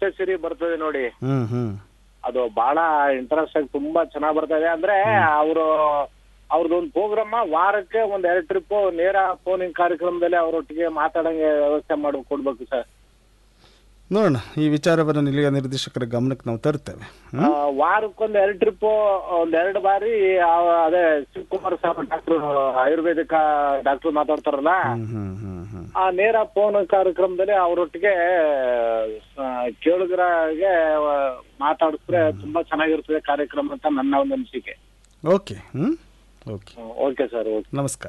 ಸಪ್ತಸಿರಿ ಬರ್ತದೆ ನೋಡಿ ಹ್ಞೂ ಹ್ಞೂ ಅದು ಬಹಳ ಇಂಟ್ರೆಸ್ಟ್ ಆಗಿ ತುಂಬಾ ಚೆನ್ನಾಗ್ ಬರ್ತಾ ಇದೆ ಅಂದ್ರೆ ಅವರು ಅವ್ರದ್ದೊಂದು ಪ್ರೋಗ್ರಾಮ್ ವಾರಕ್ಕೆ ಒಂದ್ ಎರಡು ಟ್ರಿಪ್ ನೇರ ಫೋನಿಂಗ್ ಕಾರ್ಯಕ್ರಮದಲ್ಲಿ ಅವರೊಟ್ಟಿಗೆ ಮಾತಾಡಂಗೆ ವ್ಯವಸ್ಥೆ ಮಾಡಿ ಕೊಡ್ಬೇಕು ಸರ್ ನೋಡೋಣ ಈ ವಿಚಾರವನ್ನು ನಿಲಯ ನಿರ್ದೇಶಕರ ಗಮನಕ್ಕೆ ನಾವು ತರ್ತೇವೆ ಹ್ಮ್? ವಾರಕ್ಕೊಂದ್ ಎರಡು ಟ್ರಿಪ್ ಒಂದ್ ಎರಡು ಬಾರಿ ಆ- ಅದೇ ಶಿವಕುಮಾರ್ ಸಾಹೇಬ್ ಡಾಕ್ಟರ್ ಆಯುರ್ವೇದಿಕ ಡಾಕ್ಟರ್ ಮಾತಾಡ್ತಾರಲ್ಲ ಹ್ಮ್ ಹ್ಮ್ ಹ್ಮ್ ಹ್ಮ್ ಆ ನೇರ ಫೋನ್ ಕಾರ್ಯಕ್ರಮದಲ್ಲಿ ಅವರೊಟ್ಟಿಗೆ ಆ, ಕೇಳುಗರಿಗೆ ಆ, ಮಾತಾಡಿಸಿದ್ರೆ ತುಂಬಾ ಚೆನ್ನಾಗಿರ್ತದೆ ಕಾರ್ಯಕ್ರಮ ಅಂತ ನನ್ನ ಒಂದು ಅನಿಸಿಕೆ ಓಕೆ ಹ್ಞೂ ಓಕೆ ಓಕೆ ಸರ್ ಓಕೆ ನಮಸ್ಕಾರ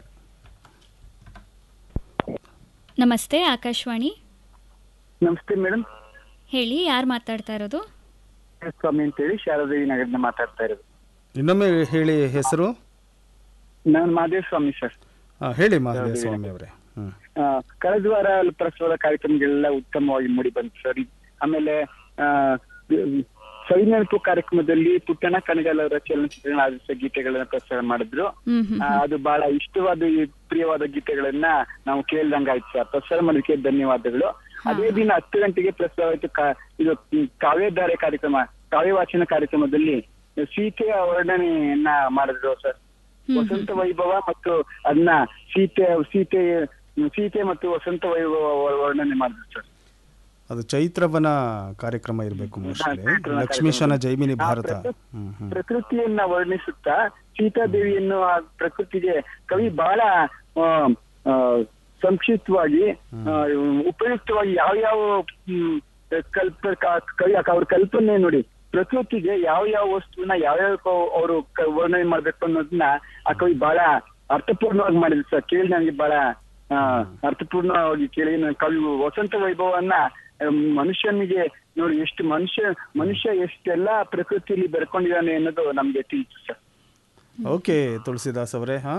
ನಮಸ್ತೆ ಆಕಾಶವಾಣಿ ನಮಸ್ತೆ ಮೇಡಮ್ ಹೇಳಿ ಯಾರು ಮಾತಾಡ್ತಾ ಇರೋದು ಸ್ವಾಮಿ ಅಂತೇಳಿ ಶಾರದೇವಿ ನಗರದಿಂದ ಮಾತಾಡ್ತಾ ಇರೋದು ಇನ್ನೊಮ್ಮೆ ಹೇಳಿ ಹೆಸರು ನಾನು ಮಾದೇವ ಸ್ವಾಮಿ ಸರ್ ಹಾಂ ಹೇಳಿ ಮಹಾದೇವ ಸ್ವಾಮಿ ಅವರೇ ಹ್ಞೂ ಆ, ಕಳೆದ ವಾರ ಪ್ರಸಾರ ಕಾರ್ಯಕ್ರಮಗಳೆಲ್ಲ ಉತ್ತಮವಾಗಿ ಮೂಡಿ ಬಂತು ಸರ್ ಆಮೇಲೆ ಆ, ಸವಿನೆನಪು ಕಾರ್ಯಕ್ರಮದಲ್ಲಿ ಪುಟ್ಟಣ ಕಣಗಾಲ್ ಅವರ ಚಲನಚಿತ್ರಗಳ ಆದರ್ಶ ಗೀತೆಗಳನ್ನ ಪ್ರಸಾರ ಮಾಡಿದ್ರು ಹ್ಮ್ ಹ್ಮ್ ಆ, ಅದು ಬಹಳ ಇಷ್ಟವಾದ ಈ ಪ್ರಿಯವಾದ ಗೀತೆಗಳನ್ನ ನಾವು ಕೇಳ್ದಂಗಾಯ್ತು ಸರ್ ಪ್ರಸಾರ ಮಾಡೋದಕ್ಕೆ ಧನ್ಯವಾದಗಳು ಅದೇ ದಿನ ಹತ್ತು ಗಂಟೆಗೆ ಪ್ರಸಾರ ಆಯ್ತು ಕಾ- ಇದು ಮ್, ಕಾವ್ಯಧಾರೆ ಕಾರ್ಯಕ್ರಮ ಕಾವ್ಯ ವಾಚನ ಕಾರ್ಯಕ್ರಮದಲ್ಲಿ ಸೀತೆಯ ವರ್ಣನೆಯನ್ನ ಮಾಡಿದ್ರು ಸರ್ ವಸಂತ ವೈಭವ ಮತ್ತು ಅದನ್ನ ಸೀತೆ ಸೀತೆ ಸೀತೆ ಮತ್ತು ವಸಂತ ವೈಭವ ವರ್- ವರ್ಣನೆ ಮಾಡಿದ್ರು ಸರ್ ಅದು ಚೈತ್ರವನ ಕಾರ್ಯಕ್ರಮ ಇರಬೇಕು ಮೋಸ್ಟ್ಲಿ ಚೈತ್ರವನ ಲಕ್ಷ್ಮೀಶನ ಕಾರ್ಯಕ್ರಮ. ಜೈಮಿನಿ ಆ ಭಾರತ ಪ್ರಕೃತಿ- ಹ್ಮ್ ಹ್ಮ್ ಪ್ರಕೃತಿಯನ್ನ ವರ್ಣಿಸುತ್ತಾ ಸೀತಾದೇವಿಯನ್ನು ಆ ಪ್ರಕೃತಿಗೆ ಕವಿ ಬಹಳ ಆ, ಆ, ಸಂಕ್ಷಿಪ್ತವಾಗಿ ಆ, ಉಪಯುಕ್ತವಾಗಿ ಯಾವ ಯಾವ ಹ್ಮ್, ಕಲ್ಪ ಕ- ಕವಿ ಅವ್ರ ಕಲ್ಪನೆ ನೋಡಿ ಪ್ರಕೃತಿಗೆ ಯಾವ ಯಾವ ವಸ್ತುವನ್ನ ಯಾವ್ಯಾವ ಅವರು ವರ್ಣನೆ ಮಾಡ್ಬೇಕು ಅನ್ನೋದನ್ನ ಆ ಕವಿ ಬಹಳ ಅರ್ಥಪೂರ್ಣವಾಗಿ ಮಾಡಿದ್ರು ಸರ್ ಕೇಳಿ ನನಗೆ ಬಹಳ ಆ, ಅರ್ಥಪೂರ್ಣವಾಗಿ ಕೇಳಿ ನಾನು ಕವಿ ವಸಂತ ವೈಭವವನ್ನ ಆ, ಮನುಷ್ಯನಿಗೆ ನೋಡಿ ಎಷ್ಟು ಮನುಷ್ಯ ಮನುಷ್ಯ ಎಷ್ಟೆಲ್ಲಾ ಪ್ರಕೃತಿಯಲ್ಲಿ ಬೆರ್ಕೊಂಡಿದ್ದಾನೆ ಅನ್ನೋದು ನಮ್ಗೆ ತಿಳಿತು ಸರ್ ಓಕೆ ತುಳಸಿದಾಸ್ ಅವರೇ ಹಾಂ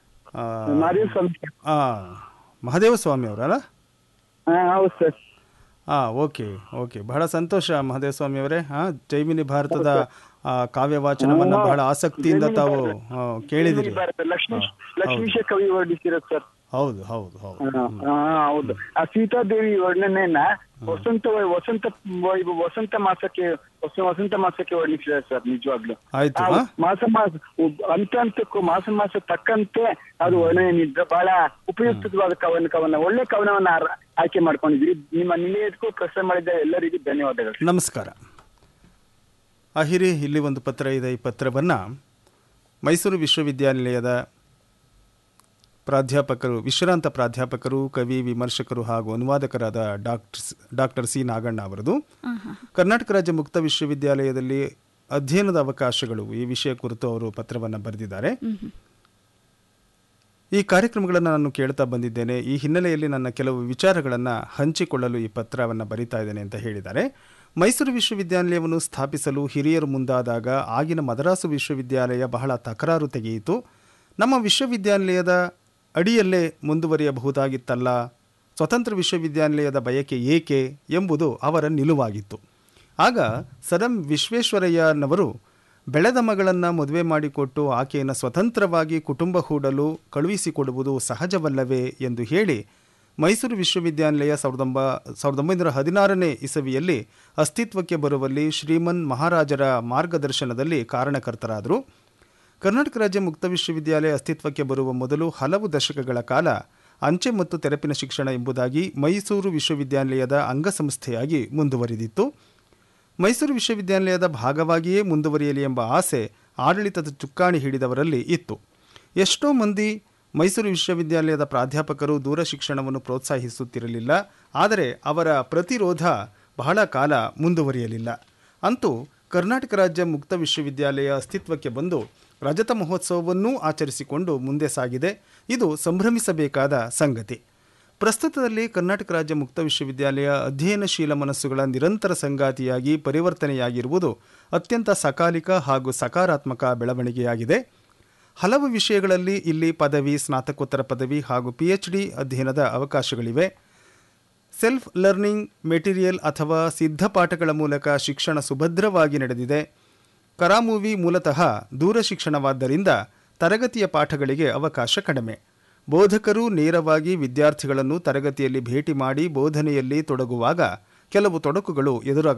ಮಾದೇವ ಸ್ವಾಮಿ ಹಾಂ ಮಹಾದೇವ ಸ್ವಾಮಿ ಅವರಲ್ಲ ಹಾ ಹೌದು ಸರ್ ಹಾಂ ಓಕೆ ಓಕೆ ಬಹಳ ಸಂತೋಷ ಮಹಾದೇವ ಸ್ವಾಮಿ ಅವರೇ ಹಾಂ ಜೈಮಿನಿ ಭಾರತದ ಆ, ಕಾವ್ಯ ವಾಚನವನ್ನ ಬಹಳ ಆಸಕ್ತಿಯಿಂದ ತಾವು ಆ, ಕೇಳಿದಿರಿ ಭಾರತ ಲಕ್ಷ್ಮೀಶ್ ಲಕ್ಷ್ಮೀಶ ಕವಿ ವರ್ಣಿಸಿರೋದು ಸರ್ ಹೌದು ಹೌದು ಹೌದು ಹಾ, ಹಾ, ಹೌದು ಆ ಸೀತಾದೇವಿ ವರ್ಣನೆಯನ್ನ ವಸಂತ ವೈ- ವಸಂತ ವೈಭವ ವಸಂತ ಮಾಸಕ್ಕೆ ವಸ- ವಸಂತ ಮಾಸಕ್ಕೆ ವರ್ಣಿಸಿದ್ದಾರೆ ಸರ್ ನಿಜವಾಗ್ಲು ಆಯ್ತು ಆ ಹಾ ಮಾಸ ಮಾಸ ಉಬ್- ಹಂತ ಹಂತಕ್ಕೂ ಮಾಸ ಮಾಸ ತಕ್ಕಂತೆ ಅದು ವರ್ಣನೆ ನಿದ್ರೆ ಬಹಳ ಉಪಯುಕ್ತವಾದ ಕವನ ಕವನ ಒಳ್ಳೆ ಕವನವನ್ನ ಆರ- ಆಯ್ಕೆ ಮಾಡ್ಕೊಂಡಿದ್ರಿ ನಿಮ್ಮ ನಿಲಯಕ್ಕೂ ಪ್ರಸಾರ ಮಾಡಿದ ಎಲ್ಲರಿಗೂ ಧನ್ಯವಾದಗಳು ನಮಸ್ಕಾರ ಅಹಿರಿ ಇಲ್ಲಿ ಒಂದು ಪತ್ರ ಇದೆ ಈ ಪತ್ರವನ್ನು ಮೈಸೂರು ವಿಶ್ವವಿದ್ಯಾನಿಲಯದ ಪ್ರಾಧ್ಯಾಪಕರು ವಿಶ್ರಾಂತ ಪ್ರಾಧ್ಯಾಪಕರು ಕವಿ ವಿಮರ್ಶಕರು ಹಾಗೂ ಅನುವಾದಕರಾದ ಡಾಕ್ಟರ್ ಡಾಕ್ಟರ್ ಸಿ ನಾಗಣ್ಣ ಅವರದು ಕರ್ನಾಟಕ ರಾಜ್ಯ ಮುಕ್ತ ವಿಶ್ವವಿದ್ಯಾಲಯದಲ್ಲಿ ಅಧ್ಯಯನದ ಅವಕಾಶಗಳು ಈ ವಿಷಯ ಕುರಿತು ಅವರು ಪತ್ರವನ್ನು ಬರೆದಿದ್ದಾರೆ ಈ ಕಾರ್ಯಕ್ರಮಗಳನ್ನು ನಾನು ಕೇಳ್ತಾ ಬಂದಿದ್ದೇನೆ ಈ ಹಿನ್ನೆಲೆಯಲ್ಲಿ ನನ್ನ ಕೆಲವು ವಿಚಾರಗಳನ್ನು ಹಂಚಿಕೊಳ್ಳಲು ಈ ಪತ್ರವನ್ನು ಬರಿತಾ ಇದ್ದೇನೆ ಅಂತ ಹೇಳಿದ್ದಾರೆ ಮೈಸೂರು ವಿಶ್ವವಿದ್ಯಾನಿಲಯವನ್ನು ಸ್ಥಾಪಿಸಲು ಹಿರಿಯರು ಮುಂದಾದಾಗ ಆಗಿನ ಮದರಾಸು ವಿಶ್ವವಿದ್ಯಾಲಯ ಬಹಳ ತಕರಾರು ತೆಗೆಯಿತು ನಮ್ಮ ವಿಶ್ವವಿದ್ಯಾನಿಲಯದ ಅಡಿಯಲ್ಲೇ ಮುಂದುವರಿಯಬಹುದಾಗಿತ್ತಲ್ಲ ಸ್ವತಂತ್ರ ವಿಶ್ವವಿದ್ಯಾನಿಲಯದ ಬಯಕೆ ಏಕೆ ಎಂಬುದು ಅವರ ನಿಲುವಾಗಿತ್ತು ಆಗ ಸರ್ ಎಂ ವಿಶ್ವೇಶ್ವರಯ್ಯನವರು ಬೆಳೆದ ಮಗಳನ್ನು ಮದುವೆ ಮಾಡಿಕೊಟ್ಟು ಆಕೆಯನ್ನು ಸ್ವತಂತ್ರವಾಗಿ ಕುಟುಂಬ ಹೂಡಲು ಕಳುಹಿಸಿಕೊಡುವುದು ಸಹಜವಲ್ಲವೇ ಎಂದು ಹೇಳಿ ಮೈಸೂರು ವಿಶ್ವವಿದ್ಯಾನಿಲಯ ಸಾವಿರದ ಒಂಬ ಸಾವಿರದ ಒಂಬೈನೂರ ಹದಿನಾರನೇ ಇಸವಿಯಲ್ಲಿ ಅಸ್ತಿತ್ವಕ್ಕೆ ಬರುವಲ್ಲಿ ಶ್ರೀಮನ್ ಮಹಾರಾಜರ ಮಾರ್ಗದರ್ಶನದಲ್ಲಿ ಕಾರಣಕರ್ತರಾದರು ಕರ್ನಾಟಕ ರಾಜ್ಯ ಮುಕ್ತ ವಿಶ್ವವಿದ್ಯಾಲಯ ಅಸ್ತಿತ್ವಕ್ಕೆ ಬರುವ ಮೊದಲು ಹಲವು ದಶಕಗಳ ಕಾಲ ಅಂಚೆ ಮತ್ತು ತೆರಪಿನ ಶಿಕ್ಷಣ ಎಂಬುದಾಗಿ ಮೈಸೂರು ವಿಶ್ವವಿದ್ಯಾನಿಲಯದ ಅಂಗಸಂಸ್ಥೆಯಾಗಿ ಮುಂದುವರಿದಿತ್ತು ಮೈಸೂರು ವಿಶ್ವವಿದ್ಯಾನಿಲಯದ ಭಾಗವಾಗಿಯೇ ಮುಂದುವರಿಯಲಿ ಎಂಬ ಆಸೆ ಆಡಳಿತದ ಚುಕ್ಕಾಣಿ ಹಿಡಿದವರಲ್ಲಿ ಇತ್ತು ಎಷ್ಟೋ ಮಂದಿ ಮೈಸೂರು ವಿಶ್ವವಿದ್ಯಾನಿಲಯದ ಪ್ರಾಧ್ಯಾಪಕರು ದೂರ ಶಿಕ್ಷಣವನ್ನು ಪ್ರೋತ್ಸಾಹಿಸುತ್ತಿರಲಿಲ್ಲ ಆದರೆ ಅವರ ಪ್ರತಿರೋಧ ಬಹಳ ಕಾಲ ಮುಂದುವರಿಯಲಿಲ್ಲ ಅಂತೂ ಕರ್ನಾಟಕ ರಾಜ್ಯ ಮುಕ್ತ ವಿಶ್ವವಿದ್ಯಾಲಯ ಅಸ್ತಿತ್ವಕ್ಕೆ ಬಂದು ರಜತ ಮಹೋತ್ಸವವನ್ನೂ ಆಚರಿಸಿಕೊಂಡು ಮುಂದೆ ಸಾಗಿದೆ ಇದು ಸಂಭ್ರಮಿಸಬೇಕಾದ ಸಂಗತಿ ಪ್ರಸ್ತುತದಲ್ಲಿ ಕರ್ನಾಟಕ ರಾಜ್ಯ ಮುಕ್ತ ವಿಶ್ವವಿದ್ಯಾಲಯ ಅಧ್ಯಯನಶೀಲ ಮನಸ್ಸುಗಳ ನಿರಂತರ ಸಂಗಾತಿಯಾಗಿ ಪರಿವರ್ತನೆಯಾಗಿರುವುದು ಅತ್ಯಂತ ಸಕಾಲಿಕ ಹಾಗೂ ಸಕಾರಾತ್ಮಕ ಬೆಳವಣಿಗೆಯಾಗಿದೆ ಹಲವು ವಿಷಯಗಳಲ್ಲಿ ಇಲ್ಲಿ ಪದವಿ ಸ್ನಾತಕೋತ್ತರ ಪದವಿ ಹಾಗೂ ಪಿ ಎಚ್ ಡಿ ಅಧ್ಯಯನದ ಅವಕಾಶಗಳಿವೆ ಸೆಲ್ಫ್ ಲರ್ನಿಂಗ್ ಮೆಟೀರಿಯಲ್ ಅಥವಾ ಸಿದ್ಧ ಪಾಠಗಳ ಮೂಲಕ ಶಿಕ್ಷಣ ಸುಭದ್ರವಾಗಿ ನಡೆದಿದೆ ಕರಾಮೂವಿ ಮೂಲತಃ ದೂರ ಶಿಕ್ಷಣವಾದ್ದರಿಂದ ತರಗತಿಯ ಪಾಠಗಳಿಗೆ ಅವಕಾಶ ಕಡಿಮೆ ಬೋಧಕರು ನೇರವಾಗಿ ವಿದ್ಯಾರ್ಥಿಗಳನ್ನು ತರಗತಿಯಲ್ಲಿ ಭೇಟಿ ಮಾಡಿ ಬೋಧನೆಯಲ್ಲಿ ತೊಡಗುವಾಗ ಕೆಲವು ತೊಡಕುಗಳು ಎದುರಾಗ